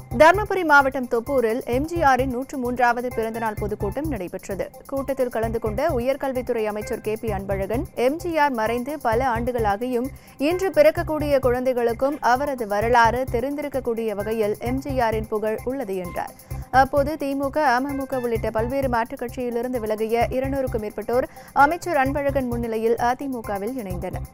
தருமபுரி மாவட்டம் தொப்பூரில் எம்ஜிஆரின் நூற்று மூன்றாவது பிறந்தநாள் பொதுக்கூட்டம் நடைபெற்றது கூட்டத்தில் கலந்து கொண்ட உயர்கல்வித்துறை அமைச்சர் கே பி அன்பழகன் எம்ஜிஆர் மறைந்து பல ஆண்டுகளாகியும் இன்று பிறக்கக்கூடிய குழந்தைகளுக்கும் அவரது வரலாறு தெரிந்திருக்கக்கூடிய வகையில் எம்ஜிஆரின் புகழ் உள்ளது என்றார் அப்போது திமுக அமமுக உள்ளிட்ட பல்வேறு மாற்றுக் கட்சியிலிருந்து விலகிய இருநூறுக்கும் மேற்பட்டோர் அமைச்சர் அன்பழகன் முன்னிலையில் அதிமுகவில் இணைந்தனர்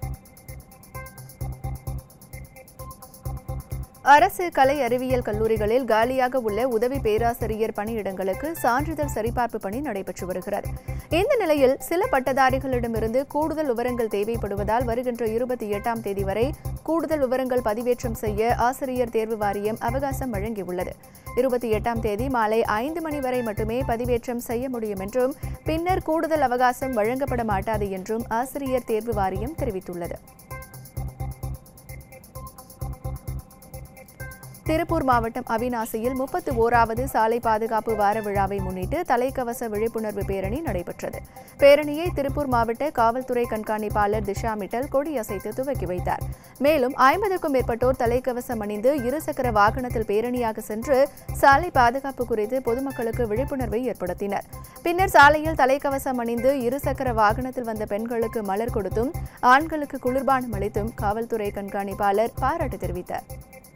அரசு கலை அறிவியல் கல்லூரிகளில் காலியாக உள்ள உதவி பேராசிரியர் பணியிடங்களுக்கு சான்றிதழ் சரிபார்ப்பு பணி நடைபெற்று வருகிறது இந்த நிலையில் சில பட்டதாரிகளிடமிருந்து கூடுதல் விவரங்கள் தேவைப்படுவதால் வருகின்ற இருபத்தி எட்டாம் தேதி வரை கூடுதல் விவரங்கள் பதிவேற்றம் செய்ய ஆசிரியர் தேர்வு வாரியம் அவகாசம் வழங்கியுள்ளது இருபத்தி எட்டாம் தேதி மாலை ஐந்து மணி வரை மட்டுமே பதிவேற்றம் செய்ய முடியும் என்றும் பின்னர் கூடுதல் அவகாசம் வழங்கப்பட மாட்டாது என்றும் ஆசிரியர் தேர்வு வாரியம் தெரிவித்துள்ளது திருப்பூர் மாவட்டம் அவிநாசியில் முப்பத்து ஓராவது சாலை பாதுகாப்பு வார விழாவை முன்னிட்டு தலைக்கவச விழிப்புணர்வு பேரணி நடைபெற்றது பேரணியை திருப்பூர் மாவட்ட காவல்துறை கண்காணிப்பாளர் திஷா மிட்டல் கொடியசைத்து துவக்கி வைத்தார் மேலும் ஐம்பதுக்கும் மேற்பட்டோர் தலைக்கவசம் அணிந்து இருசக்கர வாகனத்தில் பேரணியாக சென்று சாலை பாதுகாப்பு குறித்து பொதுமக்களுக்கு விழிப்புணர்வை ஏற்படுத்தினர் பின்னர் சாலையில் தலைக்கவசம் அணிந்து இருசக்கர வாகனத்தில் வந்த பெண்களுக்கு மலர் கொடுத்தும் ஆண்களுக்கு குளிர்பானம் அளித்தும் காவல்துறை கண்காணிப்பாளர் பாராட்டு தெரிவித்தார்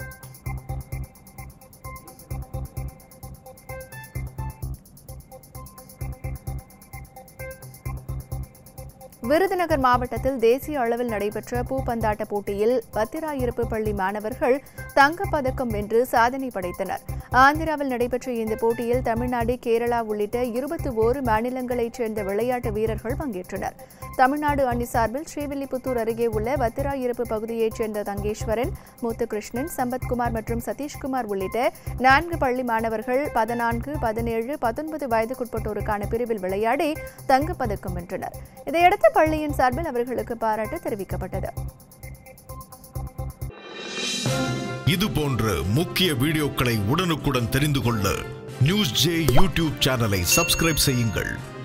விருதுநகர் மாவட்டத்தில் தேசிய அளவில் நடைபெற்ற பூப்பந்தாட்ட போட்டியில் பத்திராயிருப்பு பள்ளி மாணவர்கள் தங்கப்பதக்கம் வென்று சாதனை படைத்தனர் ஆந்திராவில் நடைபெற்ற இந்த போட்டியில் தமிழ்நாடு கேரளா உள்ளிட்ட இருபத்தி ஓரு மாநிலங்களைச் சேர்ந்த விளையாட்டு வீரர்கள் பங்கேற்றனர் தமிழ்நாடு அணி சார்பில் ஸ்ரீவில்லிபுத்தூர் அருகே உள்ள பத்திராயிருப்பு பகுதியைச் சேர்ந்த தங்கேஸ்வரன் முத்துகிருஷ்ணன் சம்பத்குமார் மற்றும் சதீஷ்குமார் உள்ளிட்ட நான்கு பள்ளி மாணவர்கள் பதினான்கு பதினேழு பத்தொன்பது வயதுக்குட்பட்டோருக்கான பிரிவில் விளையாடி தங்கப்பதக்கம் வென்றனர் இதையடுத்து பள்ளியின் சார்பில் அவர்களுக்கு பாராட்டு தெரிவிக்கப்பட்டது இது போன்ற முக்கிய வீடியோக்களை உடனுக்குடன் தெரிந்து கொள்ள நியூஸ் ஜே யூடியூப் சேனலை சப்ஸ்கிரைப் செய்யுங்கள்